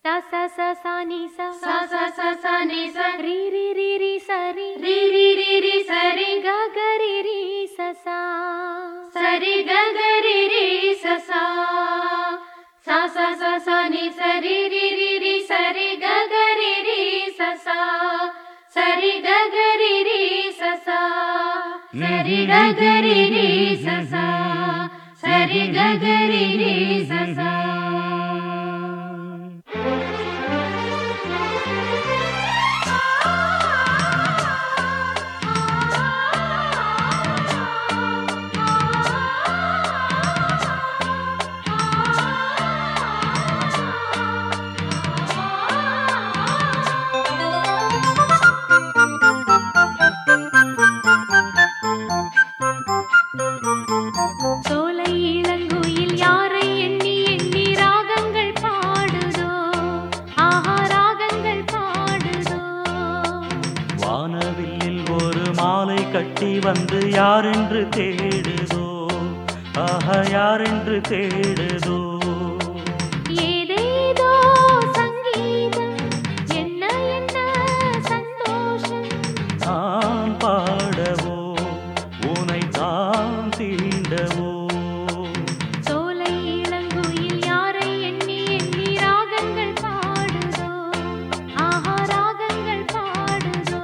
த ச ச ச நி ச ச ச ச ச நி ச ரி ரி ரி ரி ச ரி ரி ரி ரி ரி சரி க க ரி ரி ச சா சரி க க ரி ரி ச சா ச ச ச ச நி சரி ரி ரி ரி சரி க க ரி ரி ச சா சரி க க ரி ரி ச சா சரி க க ரி ரி ச சா சரி க க ரி ரி ச சா சோலை இளங்குயில் யாரை எண்ணி எண்ணி ராகங்கள் பாடுதோ ஆஹா ராகங்கள் பாடுதோ வானவில்லில் ஒரு மாலை கட்டி வந்து யாரென்று தேடுதோ ஆஹா யாரென்று தேடுதோ ஏதேதோ சங்கீதம் என்ன என்ன சந்தோஷம் நான் பாடவோ உனை தான் தீண்டவோ சோலை இளங்குயில் யாரை எண்ணி எண்ணி ராகங்கள் பாடுதோ ஆஹா ராகங்கள் பாடுதோ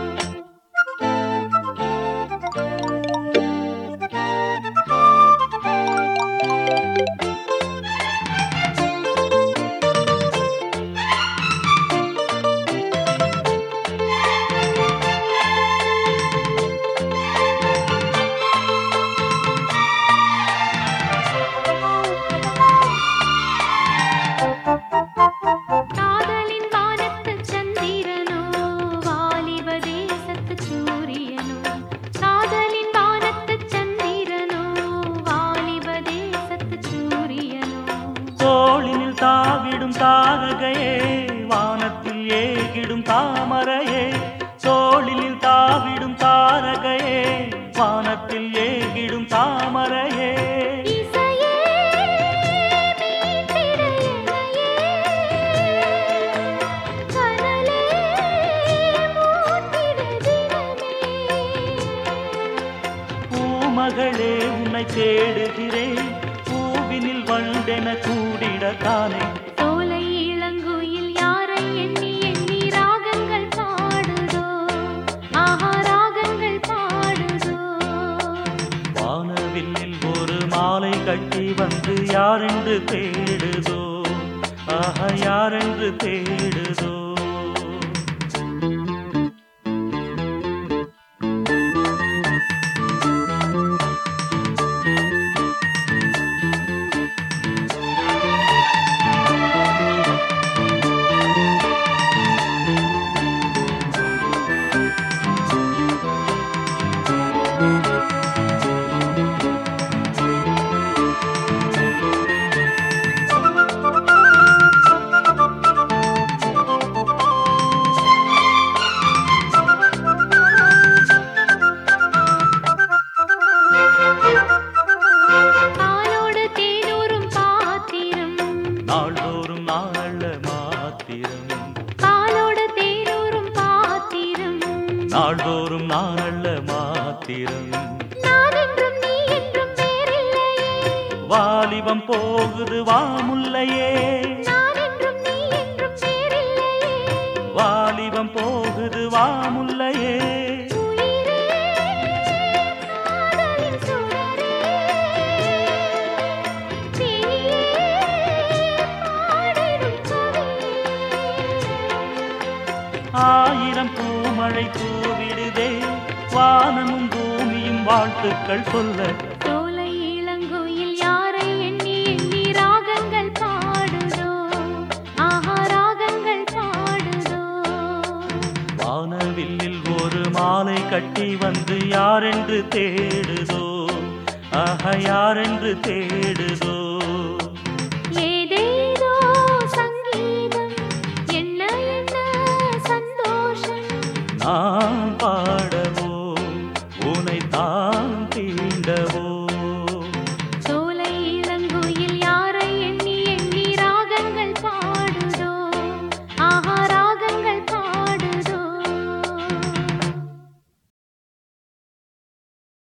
காதலின் வானத்து சந்திரனோ வாலிப தேசத்து சூரியனோ காதலின் வானத்து சந்திரனோ வாலிப தேசத்து சூரியனோ தோளினில் தாவிடும் தாரகையே வானத்தில் ஏகிடும் தாமரையே தோளினில் தாவிடும் தாரகையே வானத்தில் ஏகிடும் தாமரையே இசையே மீட்டிட என்னையே கனலே மூட்டிட தினமே பூமகளே உன்னை தேடுகிறேன் பூவினில் வண்டென கூடிடத்தானே சோலை இளங்குயில் யாரை எண்ணி எண்ணி ராகங்கள் பாடுதோ ஆஹா ராகங்கள் பாடுதோ வானவில்லில் ஒரு மாலை கட்டி வந்து யாரென்று தேடுதோ ஆஹா யாரென்று தேடுதோ பாலோடு தேனூரும் பாத்திரம் நாள்தோறும் நாள மாத்திரம் பாலோடு தேனூரும் பாத்திரம் நாள்தோறும் நாள மாத்திரம் நான் என்றும் நீ என்றும் வேறில்லையே வாலிபம் போகுது வாமுல்லையே நான் என்றும் நீ என்றும் வேறில்லையே வாலிபம் போகுது வாமுல்லையே உயிரே காதலின் சுடரே தீயே பாடிடும் கவியே ஆயிரம் பூமழை தூவிடுதே வானமும் பூமியும் வாழ்த்துக்கள் சொல்ல சோலை இளங்குயில் யாரை எண்ணி எண்ணி ராகங்கள் பாடுதோ ஆஹா ராகங்கள் பாடுதோ வானவில்லில் ஒரு மாலை கட்டி வந்து யாரென்று தேடுதோ ஆஹா யாரென்று தேடுதோ